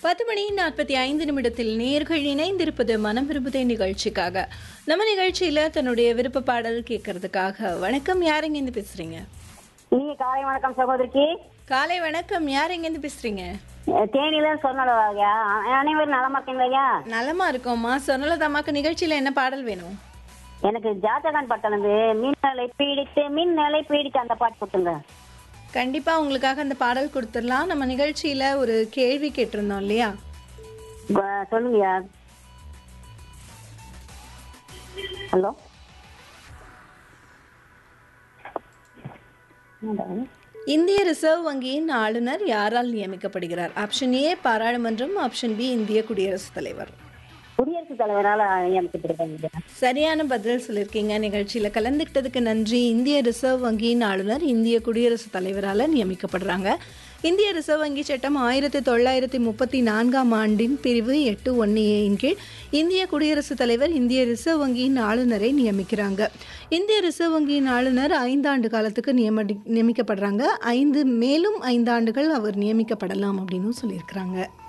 பத்து மணி நாற்பத்தி ஐந்து நிமிடத்தில் நேர்கள் இணைந்திருப்பது மனம் விரும்புதே நிகழ்ச்சிக்காக நம்ம நிகழ்ச்சியில தன்னுடைய விருப்ப பாடல் கேட்கறதுக்காக வணக்கம் யார் இருந்து பேசுறீங்க இனிய காலை வணக்கம் சகோதரிக்கு காலை வணக்கம் யார் இருந்து பேசுறீங்க அஹ் தேனியில சொன்னலையா அனைவரும் நலமா இருக்கீங்களா நலமா இருக்கோம்மா சொன்னலதாமாக்கு நிகழ்ச்சியில என்ன பாடல் வேணும் எனக்கு ஜாதகான் பட்டணது மின்னலை பீடித்து மின்னலை பீடித்து அந்த பாட்டு கொடுத்துங்க கண்டிப்பா உங்களுக்காக அந்த பாடல் கொடுத்துடலாம் நம்ம நிகழ்ச்சியில ஒரு கேள்வி கேட்டிருந்தோம் இல்லையா வ- சொல்லுங்கய்யா ஹலோ இந்திய ரிசர்வ் வங்கியின் ஆளுநர் யாரால் நியமிக்கப்படுகிறார் ஆப்ஷன் ஏ பாராளுமன்றம் ஆப்ஷன் பி இந்திய குடியரசுத் தலைவர் குடியரசுத் தலைவரால நியமிக்கப்பட்டிருக்காங்க சரியான பதில் சொல்லியிருக்கீங்க நிகழ்ச்சியில கலந்துக்கிட்டதுக்கு நன்றி இந்திய ரிசர்வ் வங்கியின் ஆளுநர் இந்திய குடியரசுத் தலைவரால நியமிக்கப்படுறாங்க இந்திய ரிசர்வ் வங்கி சட்டம் ஆயிரத்தி தொள்ளாயிரத்தி முப்பத்தி நான்காம் ஆண்டின் பிரிவு எட்டு ஒன்று ஏயின் கீழ் இந்திய குடியரசுத் தலைவர் இந்திய ரிசர்வ் வங்கியின் ஆளுநரை நியமிக்கிறாங்க இந்திய ரிசர்வ் வங்கியின் ஆளுநர் ஐந்தாண்டு காலத்துக்கு நியமடி நியமிக்கப்படுறாங்க ஐந்து மேலும் ஐந்தாண்டுகள் அவர் நியமிக்கப்படலாம் அப்படின்னு சொல்லியிருக்கிறாங்க